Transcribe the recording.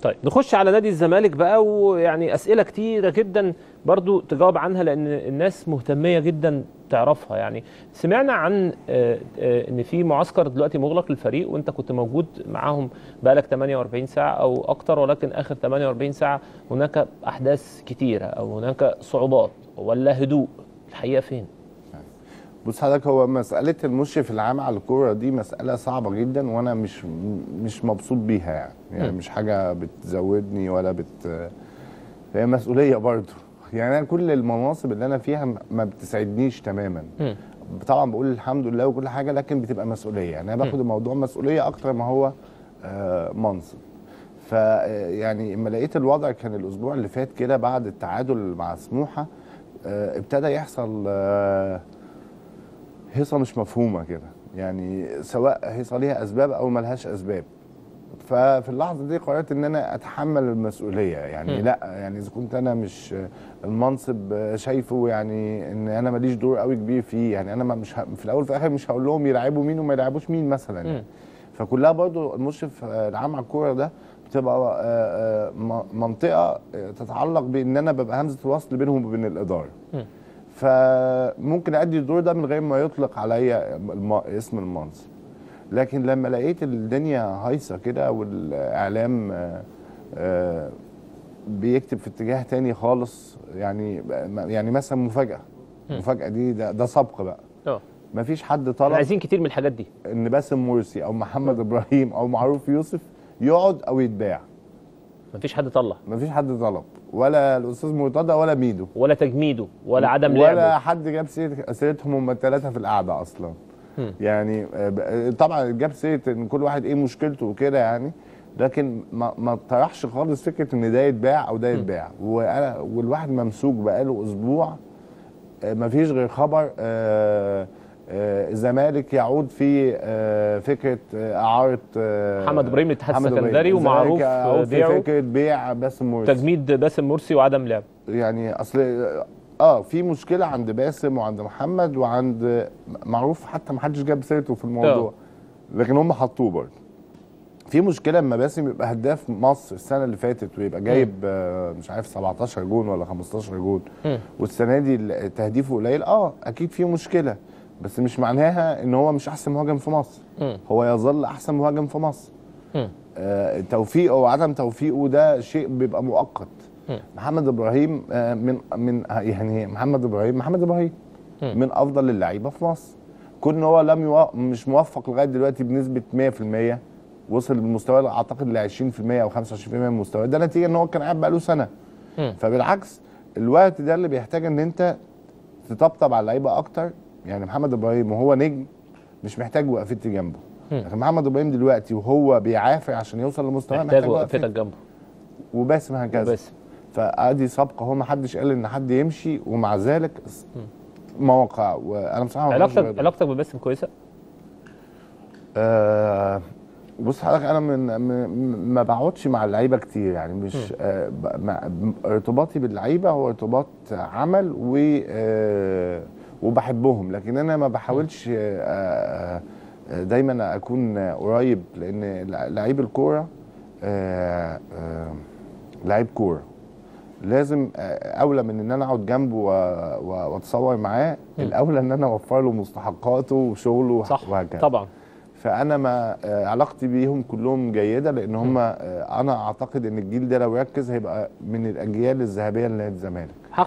طيب نخش على نادي الزمالك بقى ويعني اسئله كتيره جدا برضو تجاوب عنها لان الناس مهتميه جدا تعرفها يعني سمعنا عن آه، آه، ان في معسكر دلوقتي مغلق للفريق وانت كنت موجود معاهم بقالك 48 ساعه او اكتر ولكن اخر 48 ساعه هناك احداث كتيره او هناك صعوبات ولا هدوء الحقيقه فين بص حضرتك هو مسألة المشرف العام على الكورة دي مسألة صعبة جدا وأنا مش مش مبسوط بيها يعني يعني م. مش حاجة بتزودني ولا بت هي مسؤولية برضه يعني أنا كل المناصب اللي أنا فيها ما بتسعدنيش تماما مم. طبعا بقول الحمد لله وكل حاجة لكن بتبقى مسؤولية يعني أنا باخد الموضوع مسؤولية أكتر ما هو آه، منصب ف يعني لما لقيت الوضع كان الأسبوع اللي فات كده بعد التعادل مع سموحة آه، ابتدى يحصل آه، هيصه مش مفهومه كده يعني سواء هيصه ليها اسباب او ملهاش اسباب ففي اللحظه دي قررت ان انا اتحمل المسؤوليه يعني مم. لا يعني اذا كنت انا مش المنصب شايفه يعني ان انا ماليش دور قوي كبير فيه يعني انا ما مش ه... في الاول وفي الاخر مش هقول لهم يلعبوا مين وما يلعبوش مين مثلا يعني. مم. فكلها برضو المشرف آه، العام على الكوره ده بتبقى آه، آه، م- منطقه آه، تتعلق بان انا ببقى همزه الوصل بينهم وبين الاداره مم. فممكن ادي الدور ده من غير ما يطلق عليا الم... اسم المنصب لكن لما لقيت الدنيا هايصه كده والاعلام آه، آه، بيكتب في اتجاه تاني خالص يعني يعني مثلا مفاجاه مم. مفاجاه دي ده, ده سبق بقى اه مفيش حد احنا طلب عايزين كتير من الحاجات دي ان باسم مرسي او محمد ابراهيم او معروف يوسف يقعد او يتباع مفيش حد طلع مفيش حد طلب ولا الاستاذ مرتضى ولا ميدو ولا تجميده ولا عدم ولا لعبه حد جاب سيرة- سيرتهم هم الثلاثه في القعده اصلا مم. يعني آه، ب- طبعا جاب سيره ان كل واحد ايه مشكلته وكده يعني لكن ما ما طرحش خالص فكره ان ده يتباع او ده يتباع وانا والواحد ممسوك بقاله اسبوع آه، مفيش غير خبر آه، آه، الزمالك يعود في آه، فكره آه، اعاره آه، محمد إبراهيم للاتحاد محمد إبراهيم. السكندري ومعروف الزمالك يعود في بيعه. فكره بيع باسم مرسي تجميد باسم مرسي وعدم لعب يعني اصل اه في مشكله عند باسم وعند محمد وعند معروف حتى ما حدش جاب سيرته في الموضوع لكن هم حطوه برضه في مشكله اما باسم يبقى هداف مصر السنه اللي فاتت ويبقى جايب آه، مش عارف 17 جون ولا 15 جون مم. والسنه دي ال- تهديفه قليل اه اكيد في مشكله بس مش معناها ان هو مش احسن مهاجم في مصر مم. هو يظل احسن مهاجم في مصر مم. آه، توفيقه وعدم توفيقه ده شيء بيبقى مؤقت مم. محمد ابراهيم آه، من من يعني محمد ابراهيم محمد ابراهيم مم. من افضل اللعيبه في مصر كون ان هو لم يو... مش موفق لغايه دلوقتي بنسبه 100% وصل للمستوى اعتقد ل 20% او 25% من المستوى ده نتيجه ان هو كان قاعد بقاله سنه مم. فبالعكس الوقت ده اللي بيحتاج ان انت تطبطب على اللعيبه اكتر يعني محمد ابراهيم وهو نجم مش محتاج وقفتي جنبه مم. لكن محمد ابراهيم دلوقتي وهو بيعافر عشان يوصل لمستوى محتاج وقفتي. وقفتك جنبه وباسم هكذا بس فادي سابقه هو ما حدش قال ان حد يمشي ومع ذلك مواقع وانا بصراحه ما بعرفش علاقتك غير- علاقتك بباسم كويسه آه بص حضرتك انا من م- ما بقعدش مع اللعيبه كتير يعني مش آه ب- مع- ارتباطي باللعيبه هو ارتباط عمل و آه وبحبهم لكن انا ما بحاولش آه آه آه، دايما اكون قريب لان لع- لعيب الكوره آه آه لعيب كوره لازم آه، اولى من ان انا اقعد جنبه و- و- واتصور معاه الاولى ان انا اوفر له مستحقاته وشغله صح وهكذا طبعا فانا ما آه، علاقتي بيهم كلهم جيده لان هم انا اعتقد ان الجيل ده لو ركز هيبقى من الاجيال الذهبيه لنادي الزمالك